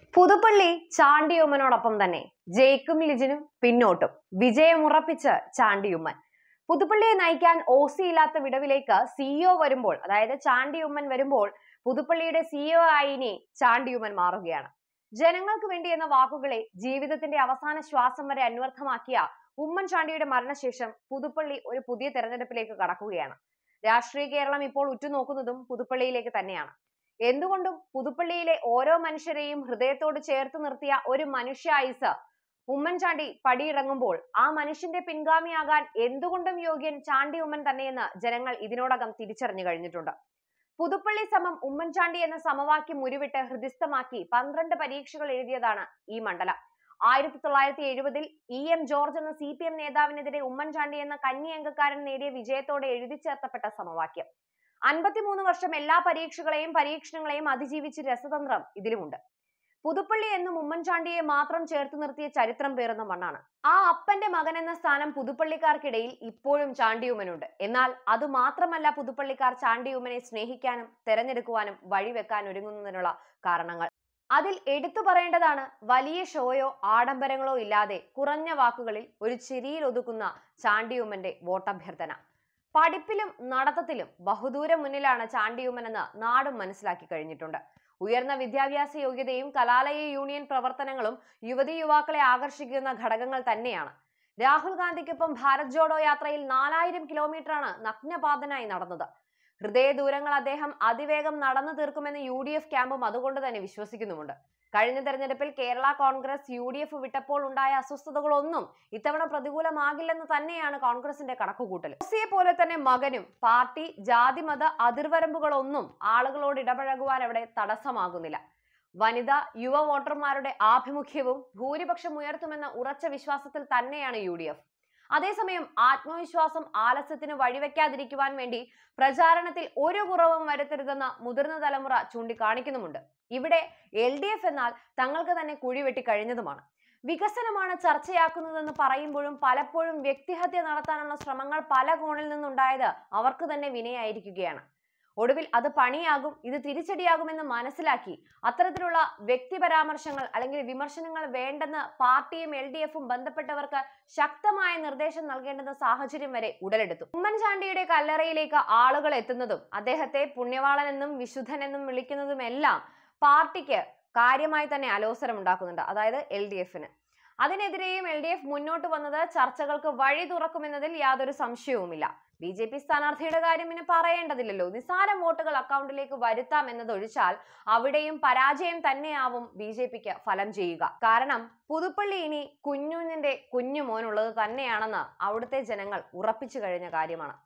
പുതുപ്പള്ളി ചാണ്ടിയുമ്മനോടൊപ്പം തന്നെ ജയിക്കും ലിജിനും പിന്നോട്ടും വിജയമുറപ്പിച്ച് ചാണ്ടിയുമ്മൻ പുതുപ്പള്ളിയെ നയിക്കാൻ ഒ സി ഇല്ലാത്ത വിടവിലേക്ക് സിഇഒ വരുമ്പോൾ അതായത് ചാണ്ടിയുമ്മൻ വരുമ്പോൾ പുതുപ്പള്ളിയുടെ സിഇഒ ആയി ഇനി ചാണ്ടിയുമ്മൻ മാറുകയാണ് ജനങ്ങൾക്ക് വേണ്ടി എന്ന വാക്കുകളെ ജീവിതത്തിന്റെ അവസാന ശ്വാസം വരെ അന്വർത്ഥമാക്കിയ ഉമ്മൻചാണ്ടിയുടെ മരണശേഷം പുതുപ്പള്ളി ഒരു പുതിയ തെരഞ്ഞെടുപ്പിലേക്ക് കടക്കുകയാണ് രാഷ്ട്രീയ കേരളം ഇപ്പോൾ ഉറ്റുനോക്കുന്നതും പുതുപ്പള്ളിയിലേക്ക് തന്നെയാണ് എന്തുകൊണ്ടും പുതുപ്പള്ളിയിലെ ഓരോ മനുഷ്യരെയും ഹൃദയത്തോട് ചേർത്ത് നിർത്തിയ ഒരു മനുഷ്യായുസ് ഉമ്മൻചാണ്ടി പടിയിറങ്ങുമ്പോൾ ആ മനുഷ്യന്റെ പിൻഗാമിയാകാൻ എന്തുകൊണ്ടും യോഗ്യൻ ചാണ്ടി ഉമ്മൻ തന്നെയെന്ന് ജനങ്ങൾ ഇതിനോടകം തിരിച്ചറിഞ്ഞു കഴിഞ്ഞിട്ടുണ്ട് പുതുപ്പള്ളി സമം ഉമ്മൻചാണ്ടി എന്ന സമവാക്യം ഉരുവിട്ട് ഹൃദിസ്ഥമാക്കി പന്ത്രണ്ട് പരീക്ഷകൾ എഴുതിയതാണ് ഈ മണ്ഡലം ആയിരത്തി തൊള്ളായിരത്തി എഴുപതിൽ ഇ എം ജോർജ് എന്ന സി പി എം നേതാവിനെതിരെ ഉമ്മൻചാണ്ടി എന്ന കന്നി അംഗക്കാരൻ നേടിയ വിജയത്തോടെ എഴുതി ചേർത്തപ്പെട്ട സമവാക്യം അൻപത്തിമൂന്ന് വർഷം എല്ലാ പരീക്ഷകളെയും പരീക്ഷണങ്ങളെയും അതിജീവിച്ച് രസതന്ത്രം ഇതിലുമുണ്ട് പുതുപ്പള്ളി എന്നും ഉമ്മൻചാണ്ടിയെ മാത്രം ചേർത്ത് നിർത്തിയ ചരിത്രം പേറുന്ന മണ്ണാണ് ആ അപ്പന്റെ മകൻ എന്ന സ്ഥാനം പുതുപ്പള്ളിക്കാർക്കിടയിൽ ഇപ്പോഴും ചാണ്ടിയുമ്മനുണ്ട് എന്നാൽ അത് മാത്രമല്ല പുതുപ്പള്ളിക്കാർ ചാണ്ടിയുമ്മനെ സ്നേഹിക്കാനും തെരഞ്ഞെടുക്കുവാനും വഴിവെക്കാൻ ഒരുങ്ങുന്നതിനുള്ള കാരണങ്ങൾ അതിൽ എടുത്തു പറയേണ്ടതാണ് വലിയ ഷോയോ ആഡംബരങ്ങളോ ഇല്ലാതെ കുറഞ്ഞ വാക്കുകളിൽ ഒരു ചിരിയിൽ ഒതുക്കുന്ന ചാണ്ടിയുമ്മന്റെ വോട്ടഭ്യർത്ഥന പഠിപ്പിലും നടത്തത്തിലും ബഹുദൂരം മുന്നിലാണ് ചാണ്ടിയുമ്മൻ എന്ന് നാടും മനസ്സിലാക്കി കഴിഞ്ഞിട്ടുണ്ട് ഉയർന്ന വിദ്യാഭ്യാസ യോഗ്യതയും കലാലയ യൂണിയൻ പ്രവർത്തനങ്ങളും യുവതി യുവാക്കളെ ആകർഷിക്കുന്ന ഘടകങ്ങൾ തന്നെയാണ് രാഹുൽ ഗാന്ധിക്കൊപ്പം ഭാരത് ജോഡോ യാത്രയിൽ നാലായിരം കിലോമീറ്ററാണ് നഗ്നപാതനായി നടന്നത് ഹൃദയ ദൂരങ്ങൾ അദ്ദേഹം അതിവേഗം നടന്നു തീർക്കുമെന്ന് യു ഡി എഫ് ക്യാമ്പും അതുകൊണ്ട് തന്നെ വിശ്വസിക്കുന്നുമുണ്ട് കഴിഞ്ഞ തെരഞ്ഞെടുപ്പിൽ Kerala Congress U D F വിട്ടപ്പോൾ ഉണ്ടായ അസ്വസ്ഥതകളൊന്നും ഇത്തവണ പ്രതികൂലമാകില്ലെന്ന് തന്നെയാണ് കോൺഗ്രസിന്റെ കണക്കുകൂട്ടൽ ഓസിയെ പോലെ തന്നെ മകനും പാർട്ടി ജാതി മത അതിർവരമ്പുകളൊന്നും ആളുകളോട് ഇടപഴകുവാൻ അവിടെ തടസ്സമാകുന്നില്ല വനിത യുവ വോട്ടർമാരുടെ ആഭിമുഖ്യവും ഭൂരിപക്ഷം ഉയർത്തുമെന്ന ഉറച്ച വിശ്വാസത്തിൽ തന്നെയാണ് യു ഡി എഫ് അതേസമയം ആത്മവിശ്വാസം ആലസ്യത്തിന് വഴിവെക്കാതിരിക്കുവാൻ വേണ്ടി പ്രചാരണത്തിൽ ഒരു കുറവും വരുത്തരുതെന്ന മുതിർന്ന തലമുറ ചൂണ്ടിക്കാണിക്കുന്നുമുണ്ട് ഇവിടെ എൽ ഡി എഫ് എന്നാൽ തങ്ങൾക്ക് തന്നെ കുഴിവെട്ടി കഴിഞ്ഞതുമാണ് വികസനമാണ് ചർച്ചയാക്കുന്നതെന്ന് പറയുമ്പോഴും പലപ്പോഴും വ്യക്തിഹത്യ നടത്താനുള്ള ശ്രമങ്ങൾ പല കോണിൽ നിന്നുണ്ടായത് അവർക്ക് തന്നെ വിനയായിരിക്കുകയാണ് ഒടുവിൽ അത് പണിയാകും ഇത് തിരിച്ചടിയാകുമെന്ന് മനസ്സിലാക്കി അത്തരത്തിലുള്ള വ്യക്തി പരാമർശങ്ങൾ അല്ലെങ്കിൽ വിമർശനങ്ങൾ വേണ്ടെന്ന് പാർട്ടിയും എൽ ഡി എഫും ബന്ധപ്പെട്ടവർക്ക് ശക്തമായ നിർദ്ദേശം നൽകേണ്ടുന്ന സാഹചര്യം വരെ ഉടലെടുത്തു ഉമ്മൻചാണ്ടിയുടെ കല്ലറയിലേക്ക് ആളുകൾ എത്തുന്നതും അദ്ദേഹത്തെ പുണ്യവാളനെന്നും വിശുദ്ധനെന്നും വിളിക്കുന്നതുമെല്ലാം പാർട്ടിക്ക് കാര്യമായി തന്നെ അലോസരം ഉണ്ടാക്കുന്നുണ്ട് അതായത് എൽ ഡി എഫിന് അതിനെതിരെയും എൽ ഡി എഫ് മുന്നോട്ട് വന്നത് ചർച്ചകൾക്ക് വഴി തുറക്കുമെന്നതിൽ യാതൊരു സംശയവുമില്ല ബി ജെ പി സ്ഥാനാർത്ഥിയുടെ കാര്യം പിന്നെ പറയേണ്ടതില്ലല്ലോ നിസ്സാരം വോട്ടുകൾ അക്കൗണ്ടിലേക്ക് വരുത്താം എന്നതൊഴിച്ചാൽ അവിടെയും പരാജയം തന്നെയാവും ബി ജെ പിക്ക് ഫലം ചെയ്യുക കാരണം പുതുപ്പള്ളി ഇനി കുഞ്ഞുഞ്ഞിന്റെ കുഞ്ഞു മോനുള്ളത് തന്നെയാണെന്ന് അവിടുത്തെ ജനങ്ങൾ ഉറപ്പിച്ചു കഴിഞ്ഞ കാര്യമാണ്